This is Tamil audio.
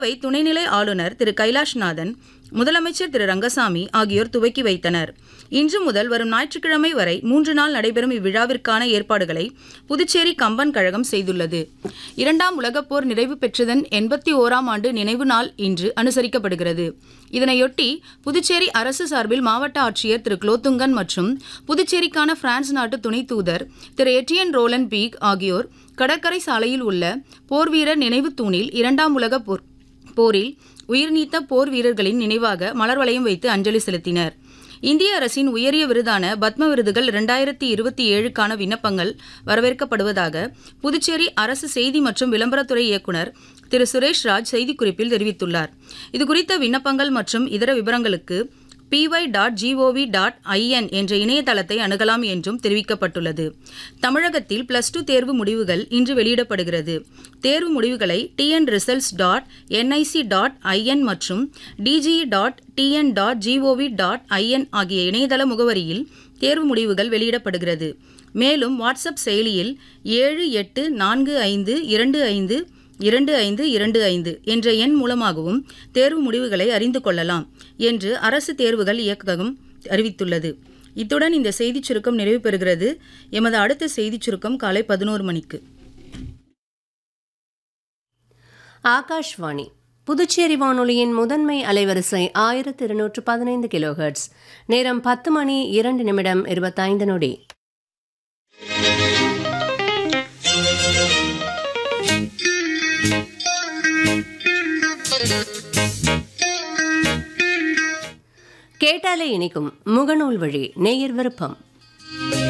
வை துணைநிலை ஆளுநர் திரு கைலாஷ்நாதன் முதலமைச்சர் திரு ரங்கசாமி ஆகியோர் துவக்கி வைத்தனர் இன்று முதல் வரும் ஞாயிற்றுக்கிழமை வரை மூன்று நாள் நடைபெறும் இவ்விழாவிற்கான ஏற்பாடுகளை புதுச்சேரி கம்பன் கழகம் செய்துள்ளது இரண்டாம் உலகப் போர் நிறைவு பெற்றதன் எண்பத்தி ஓராம் ஆண்டு நினைவு நாள் இன்று அனுசரிக்கப்படுகிறது இதனையொட்டி புதுச்சேரி அரசு சார்பில் மாவட்ட ஆட்சியர் திரு குலோத்துங்கன் மற்றும் புதுச்சேரிக்கான பிரான்ஸ் நாட்டு துணை தூதர் திரு எட்டியன் ரோலன் பீக் ஆகியோர் கடற்கரை சாலையில் உள்ள போர்வீரர் நினைவு தூணில் இரண்டாம் உலக போர் போரில் உயிர்நீத்த போர் வீரர்களின் நினைவாக மலர் வளையம் வைத்து அஞ்சலி செலுத்தினர் இந்திய அரசின் உயரிய விருதான பத்ம விருதுகள் இரண்டாயிரத்தி இருபத்தி ஏழுக்கான விண்ணப்பங்கள் வரவேற்கப்படுவதாக புதுச்சேரி அரசு செய்தி மற்றும் விளம்பரத்துறை இயக்குநர் திரு சுரேஷ் ராஜ் செய்திக்குறிப்பில் தெரிவித்துள்ளார் இதுகுறித்த விண்ணப்பங்கள் மற்றும் இதர விவரங்களுக்கு P Y dot G O V dot I N என்ற இணையதளத்தை அணுகலாம் என்றும் தெரிவிக்கப்பட்டுள்ளது தமிழகத்தில் பிளஸ் டூ தேர்வு முடிவுகள் இன்று வெளியிடப்படுகிறது தேர்வு முடிவுகளை T N results dot N I C dot I N மற்றும் D G E dot T N dot G O V dot I N ஆகிய இணையதள முகவரியில் தேர்வு முடிவுகள் வெளியிடப்படுகிறது மேலும் வாட்ஸ்அப் செயலியில் ஏழு எட்டு நான்கு ஐந்து இரண்டு ஐந்து இரண்டு ஐந்து இரண்டு ஐந்து என்ற எண் மூலமாகவும் தேர்வு முடிவுகளை அறிந்து கொள்ளலாம் என்று அரசு தேர்வுகள் இயக்ககம் அறிவித்துள்ளது இத்துடன் இந்த செய்திச் சுருக்கம் நிறைவு பெறுகிறது எமது அடுத்த செய்திச் சுருக்கம் காலை பதினோரு மணிக்கு ஆகாஷ்வாணி புதுச்சேரி வானொலியின் முதன்மை அலைவரிசை ஆயிரத்தி இருநூற்று பதினைந்து கிலோஹெர்ட்ஸ் நேரம் பத்து மணி இரண்டு நிமிடம் இருபத்தைந்து நொடி கேட்டாலே இனிக்கும் முகநூல் வழி நேயர் விருப்பம்